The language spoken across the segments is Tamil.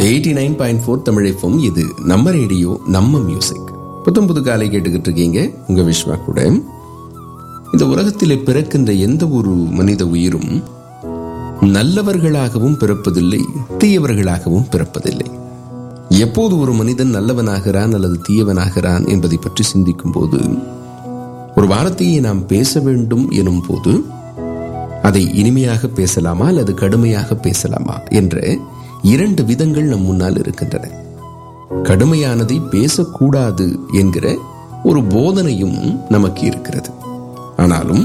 எயிட்டி நைன் பாயிண்ட் ஃபோர் தமிழைப்பும் இது நம்ம ரேடியோ நம்ம மியூசிக் புத்தம் புது காலை கேட்டுக்கிட்டு இருக்கீங்க உங்க விஸ்வா கூட இந்த உலகத்திலே பிறக்கின்ற எந்த ஒரு மனித உயிரும் நல்லவர்களாகவும் பிறப்பதில்லை தீயவர்களாகவும் பிறப்பதில்லை எப்போது ஒரு மனிதன் நல்லவனாகிறான் அல்லது தீயவனாகிறான் என்பதை பற்றி சிந்திக்கும் போது ஒரு வார்த்தையை நாம் பேச வேண்டும் எனும் போது அதை இனிமையாக பேசலாமா அல்லது கடுமையாக பேசலாமா என்ற இரண்டு விதங்கள் நம் முன்னால் இருக்கின்றன கடுமையானதை பேசக்கூடாது என்கிற ஒரு போதனையும் நமக்கு இருக்கிறது ஆனாலும்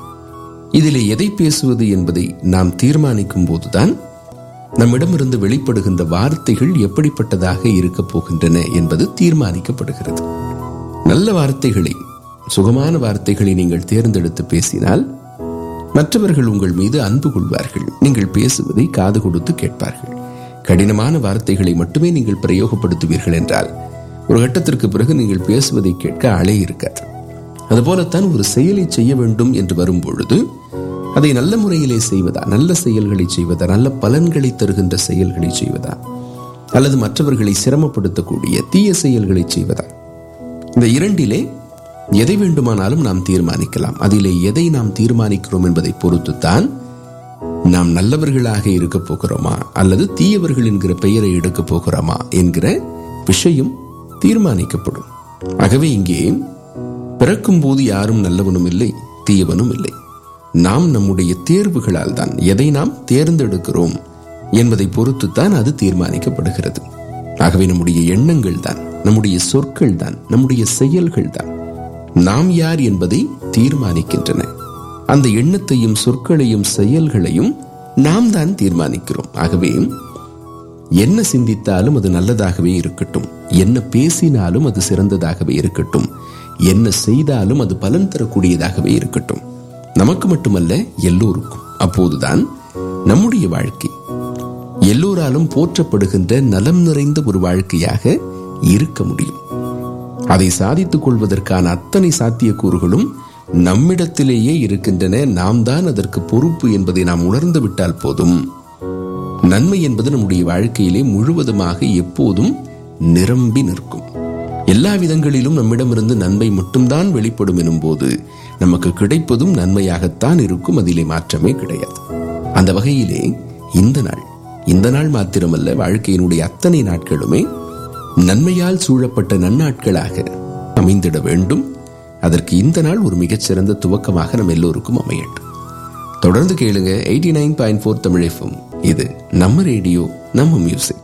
இதிலே எதை பேசுவது என்பதை நாம் தீர்மானிக்கும் போதுதான் நம்மிடமிருந்து வெளிப்படுகின்ற வார்த்தைகள் எப்படிப்பட்டதாக இருக்கப் போகின்றன என்பது தீர்மானிக்கப்படுகிறது நல்ல வார்த்தைகளை சுகமான வார்த்தைகளை நீங்கள் தேர்ந்தெடுத்து பேசினால் மற்றவர்கள் உங்கள் மீது அன்பு கொள்வார்கள் நீங்கள் பேசுவதை காது கொடுத்து கேட்பார்கள் கடினமான வார்த்தைகளை மட்டுமே நீங்கள் பிரயோகப்படுத்துவீர்கள் என்றால் ஒரு கட்டத்திற்கு பிறகு நீங்கள் பேசுவதை கேட்க அழை இருக்காது அதுபோலத்தான் ஒரு செயலை செய்ய வேண்டும் என்று வரும் பொழுது அதை நல்ல முறையிலே செய்வதா நல்ல செயல்களை செய்வதா நல்ல பலன்களை தருகின்ற செயல்களை செய்வதா அல்லது மற்றவர்களை சிரமப்படுத்தக்கூடிய தீய செயல்களை செய்வதா இந்த இரண்டிலே எதை வேண்டுமானாலும் நாம் தீர்மானிக்கலாம் அதிலே எதை நாம் தீர்மானிக்கிறோம் என்பதை பொறுத்துத்தான் நாம் நல்லவர்களாக இருக்க போகிறோமா அல்லது தீயவர்கள் என்கிற பெயரை எடுக்க போகிறோமா என்கிற விஷயம் தீர்மானிக்கப்படும் ஆகவே இங்கே பிறக்கும் போது யாரும் நல்லவனும் இல்லை தீயவனும் இல்லை நாம் நம்முடைய தேர்வுகளால் தான் எதை நாம் தேர்ந்தெடுக்கிறோம் என்பதை பொறுத்துத்தான் அது தீர்மானிக்கப்படுகிறது ஆகவே நம்முடைய எண்ணங்கள் தான் நம்முடைய சொற்கள் தான் நம்முடைய செயல்கள் தான் நாம் யார் என்பதை தீர்மானிக்கின்றன அந்த எண்ணத்தையும் சொற்களையும் செயல்களையும் நாம் தான் தீர்மானிக்கிறோம் ஆகவே என்ன சிந்தித்தாலும் அது நல்லதாகவே இருக்கட்டும் என்ன பேசினாலும் அது சிறந்ததாகவே இருக்கட்டும் என்ன செய்தாலும் அது பலன் தரக்கூடியதாகவே இருக்கட்டும் நமக்கு மட்டுமல்ல எல்லோருக்கும் அப்போதுதான் நம்முடைய வாழ்க்கை எல்லோராலும் போற்றப்படுகின்ற நலம் நிறைந்த ஒரு வாழ்க்கையாக இருக்க முடியும் அதை சாதித்துக் கொள்வதற்கான அத்தனை சாத்தியக்கூறுகளும் நம்மிடத்திலேயே இருக்கின்றன நாம் தான் அதற்கு பொறுப்பு என்பதை நாம் உணர்ந்து விட்டால் போதும் நன்மை என்பது நம்முடைய வாழ்க்கையிலே முழுவதுமாக எப்போதும் நிரம்பி நிற்கும் எல்லா விதங்களிலும் நம்மிடமிருந்து நன்மை மட்டும்தான் வெளிப்படும் எனும் போது நமக்கு கிடைப்பதும் நன்மையாகத்தான் இருக்கும் அதிலே மாற்றமே கிடையாது அந்த வகையிலே இந்த நாள் இந்த நாள் மாத்திரமல்ல வாழ்க்கையினுடைய அத்தனை நாட்களுமே நன்மையால் சூழப்பட்ட நன்னாட்களாக அமைந்திட வேண்டும் அதற்கு இந்த நாள் ஒரு மிகச்சிறந்த துவக்கமாக நம் எல்லோருக்கும் அமையட்டும் தொடர்ந்து கேளுங்க eighty nine point four Tamil இது நம்ம ரேடியோ நம்ம மியூசிக்